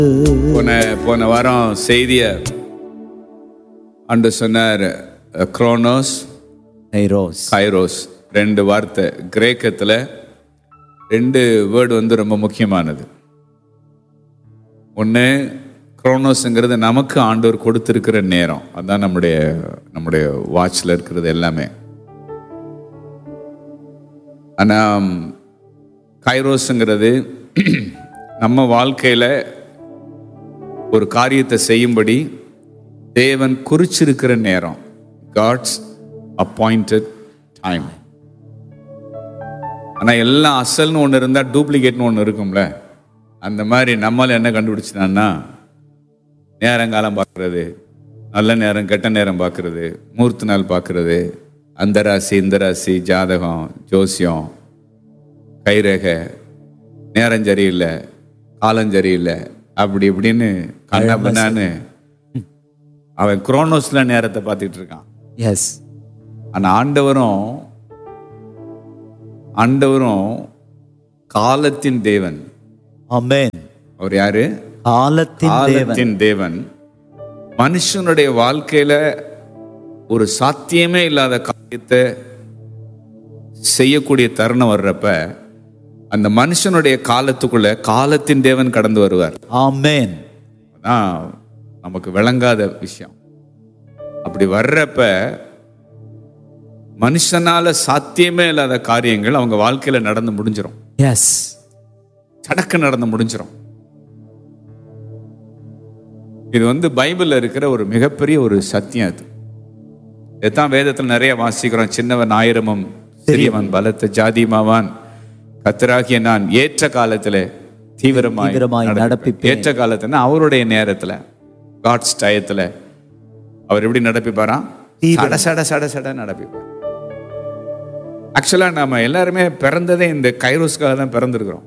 போன போன வாரம் செய்திய அன்று சொன்னார் குரோனோஸ் கைரோஸ் கைரோஸ் ரெண்டு வார்த்தை கிரேக்கத்தில் ரெண்டு வேர்டு வந்து ரொம்ப முக்கியமானது ஒன்று குரோனோஸுங்கிறது நமக்கு ஆண்டவர் கொடுத்துருக்கிற நேரம் அதான் நம்முடைய நம்முடைய வாட்சில் இருக்கிறது எல்லாமே ஆனால் கைரோஸுங்கிறது நம்ம வாழ்க்கையில் ஒரு காரியத்தை செய்யும்படி தேவன் குறிச்சிருக்கிற நேரம் காட்ஸ் அப்பாயிண்டட் டைம் ஆனால் எல்லாம் அசல்னு ஒன்று இருந்தால் டூப்ளிகேட்னு ஒன்று இருக்கும்ல அந்த மாதிரி நம்மளால் என்ன கண்டுபிடிச்சினான்னா நேரங்காலம் பார்க்குறது நல்ல நேரம் கெட்ட நேரம் பார்க்குறது மூர்த்த நாள் பார்க்குறது அந்த ராசி இந்த ராசி ஜாதகம் ஜோசியம் கைரேகை நேரம் சரியில்லை காலம் சரியில்லை அப்படி இப்படின்னு கண்ணா பின்னான்னு அவன் குரோனோஸ்ல நேரத்தை பார்த்துக்கிட்டு இருக்கான் எஸ் ஆனா ஆண்டவரும் ஆண்டவரும் காலத்தின் தேவன் ஆமென் அவர் யாரு காலத்தின் தேவன் காலத்தின் தேவன் மனுஷனுடைய வாழ்க்கையில ஒரு சாத்தியமே இல்லாத காரியத்தை செய்யக்கூடிய தருணம் வர்றப்ப அந்த மனுஷனுடைய காலத்துக்குள்ள காலத்தின் தேவன் கடந்து வருவார் ஆமென் அதான் நமக்கு விளங்காத விஷயம் அப்படி வர்றப்ப மனுஷனால சாத்தியமே இல்லாத காரியங்கள் அவங்க வாழ்க்கையில நடந்து முடிஞ்சிரும் எஸ் சடக்கு நடந்து முடிஞ்சிரும் இது வந்து பைபிள்ல இருக்கிற ஒரு மிகப்பெரிய ஒரு சத்தியம் அது இதுதான் வேதத்தில் நிறைய வாசிக்கிறோம் சின்னவன் ஆயிரமும் சிறியவன் பலத்த ஜாதிமாவான் கத்தராகிய நான் ஏற்ற காலத்துல தீவிரமாய் தீவிரமாய் நடப்பிப்பேன். நடப்பிப்பேன். ஏற்ற காலத்துல அவருடைய நேரத்துல காட்ஸ் டயத்துல அவர் எப்படி நடப்பிப்பாராம் சட சட சட சட நடப்பிப்பார் ஆக்சுவலா நாம எல்லாருமே பிறந்ததே இந்த கைரோஸ்க்காக தான் பிறந்திருக்கிறோம்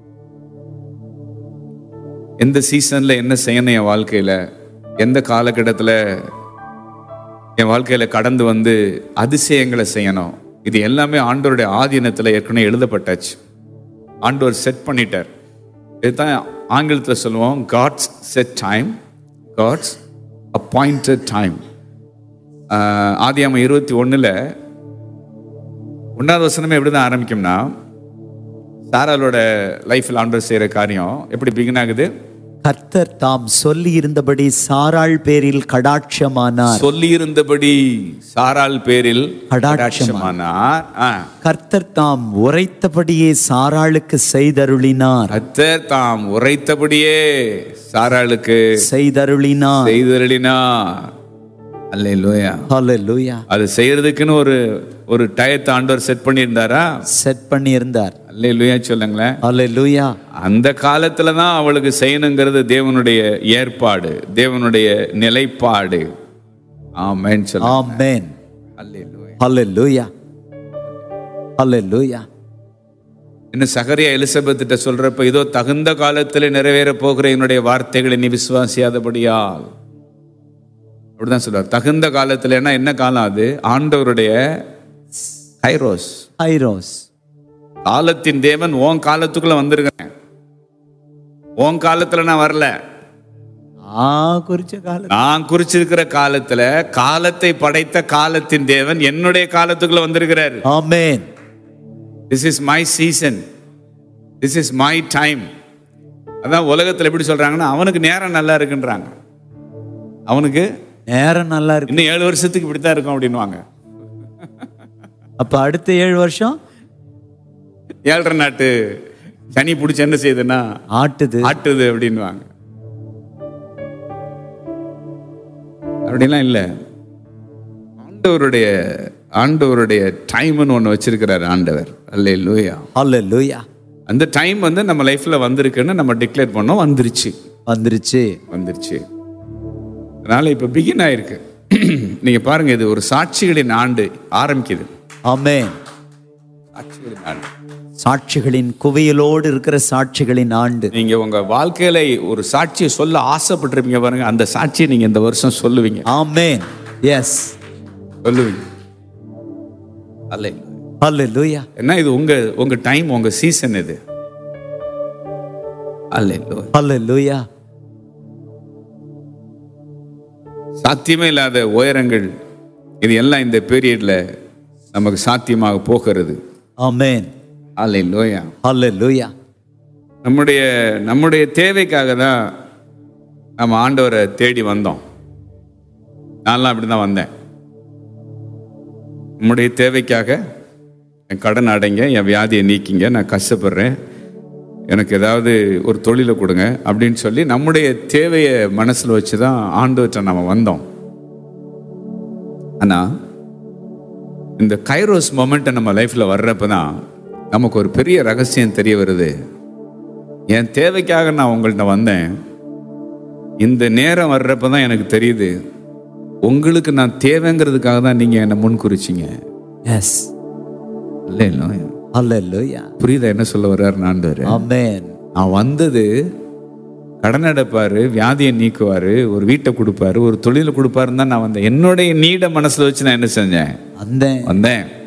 எந்த சீசன்ல என்ன செய்யணும் என் வாழ்க்கையில எந்த காலகட்டத்தில் என் வாழ்க்கையில கடந்து வந்து அதிசயங்களை செய்யணும் இது எல்லாமே ஆண்டவருடைய ஆதீனத்தில் ஏற்கனவே எழுதப்பட்டாச்சு ஆண்டவர் செட் பண்ணிட்டார் இதுதான் ஆங்கிலத்தில் சொல்லுவோம் God's set time God's appointed time ஆதியாம இருபத்தி ஒண்ணுல ஒன்றாவது வசனமே எப்படி தான் ஆரம்பிக்கும்னா சாராலோட லைஃப்ல ஆண்டவர் செய்யற காரியம் எப்படி பிகின் ஆகுது கர்த்தர் தாம் சொல்லி இருந்தபடி சாராள் பேரில் கடாட்சமானார் சொல்லி இருந்தபடி சாரால் பேரில் கடாட்சமானார். கடாட்சமானார் ஆ. கர்த்தர் தாம் உரைத்தபடியே சாராளுக்கு செய்தருளினார் கர்த்தர் தாம் உரைத்தபடியே சாராளுக்கு செய்தருளினார் செய்தருளினார் அல்லேலூயா ஹalleluya அது செய்யறதுக்குன்னு ஒரு ஒரு டயத்தை ஆண்டவர் செட் பண்ணியிருந்தாரா செட் பண்ணி இருந்தார் அல்லேலூயா சொல்லுங்களேன் ஹalleluya அந்த காலத்துல தான் அவளுக்கு செய்யணுங்கிறது தேவனுடைய ஏற்பாடு தேவனுடைய நிலைப்பாடு ஆமென் சொல்லுங்க ஆமென் அல்லேலூயா ஹalleluya ஹalleluya இன்னும் சகரியா எலிசபெத்திட்ட சொல்றப்ப இதோ தகுந்த காலத்தில் நிறைவேற போகிற என்னுடைய வார்த்தைகளை நீ விசுவாசியாதபடியால் அப்படிதான் சொல்றார் தகுந்த காலத்துலன்னா என்ன காலம் அது ஆண்டவருடைய கைரோஸ் ஐரோஸ் காலத்தின் தேவன் உன் காலத்துக்குள்ள வந்திருக்கிறேன் உன் காலத்துல நான் வரல ஆ குறிச்ச காலம் நான் குறிச்சிருக்கிற காலத்துல காலத்தை படைத்த காலத்தின் தேவன் என்னுடைய காலத்துக்குள்ள வந்திருக்கிறார் amen this is my season this is my time அதான் உலகத்துல எப்படி சொல்றாங்கன்னா அவனுக்கு நேரம் நல்லா இருக்குன்றாங்க அவனுக்கு நேரம் நல்லா இருக்கு இன்னும் ஏழு வருஷத்துக்கு இப்படித்தான் இருக்கும் அப்படின்வாங்க அப்ப அடுத்த ஏழு வருஷம் ஏழரை நாட்டு சனி பிடிச்சி என்ன செய்யுதுன்னா ஆட்டுது ஆட்டுது அப்படின்வாங்க அப்படிலாம் இல்லை ஆண்டவருடைய ஆண்டவருடைய டைம்னு ஒன்று வச்சிருக்கிறார் ஆண்டவர் அல்லே லூயா ஹalleluya அந்த டைம் வந்து நம்ம லைஃப்ல வந்திருக்குன்னு நம்ம டிக்ளேர் பண்ணோம் வந்துருச்சு வந்துருச்சு வந்துருச்சு அதனால இப்ப பிகின் ஆயிருக்கு நீங்க பாருங்க இது ஒரு சாட்சிகளின் ஆண்டு ஆரம்பிக்குது ஆமென் சாட்சிகளின் ஆண்டு சாட்சிகளின் குவியலோடு இருக்கிற சாட்சிகளின் ஆண்டு நீங்க உங்க வாழ்க்கையில ஒரு சாட்சியை சொல்ல ஆசைப்பட்டிருப்பீங்க பாருங்க அந்த சாட்சியை நீங்க இந்த வருஷம் சொல்லுவீங்க ஆமென் எஸ் சொல்லுவீங்க அல்ல ஹalleluya என்ன இது உங்க உங்க டைம் உங்க சீசன் இது அல்ல ஹalleluya சாத்தியமே இல்லாத உயரங்கள் இது எல்லாம் இந்த பீரியட்ல நமக்கு சாத்தியமாக போகிறது ஆமென் அல்ல லோயா ஹalleluya நம்முடைய நம்முடைய தேவைக்காக தான் நம்ம ஆண்டவரை தேடி வந்தோம் நான்லாம் அப்படி தான் வந்தேன் நம்முடைய தேவைக்காக என் கடன் அடைங்க என் வியாதியை நீக்கிங்க நான் கஷ்டப்படுறேன் எனக்கு ஏதாவது ஒரு தொழிலை கொடுங்க அப்படின்னு சொல்லி நம்முடைய தேவையை மனசில் வச்சு தான் ஆண்டவர்கிட்ட நம்ம வந்தோம் ஆனால் இந்த கைரோஸ் மொமெண்ட்டை நம்ம லைஃப்பில் வர்றப்ப தான் நமக்கு ஒரு பெரிய ரகசியம் தெரிய வருது என் தேவைக்காக நான் உங்கள்கிட்ட வந்தேன் இந்த நேரம் வர்றப்ப தான் எனக்கு தெரியுது உங்களுக்கு நான் தேவைங்கிறதுக்காக தான் நீங்கள் என்னை முன் குறிச்சிங்க எஸ் இல்லை இல்லை ஹalleluya புரியுதா என்ன சொல்ல வர்றாரு ஆண்டவர் ஆமென் நான் வந்தது கடன் அடைப்பாரு வியாதியை நீக்குவாரு ஒரு வீட்டை கொடுப்பாரு ஒரு தொழிலை கொடுப்பாருன்னு தான் நான் வந்தேன் என்னுடைய நீட மனசுல வச்சு நான் என்ன செஞ்சேன் அந்த வந்தேன்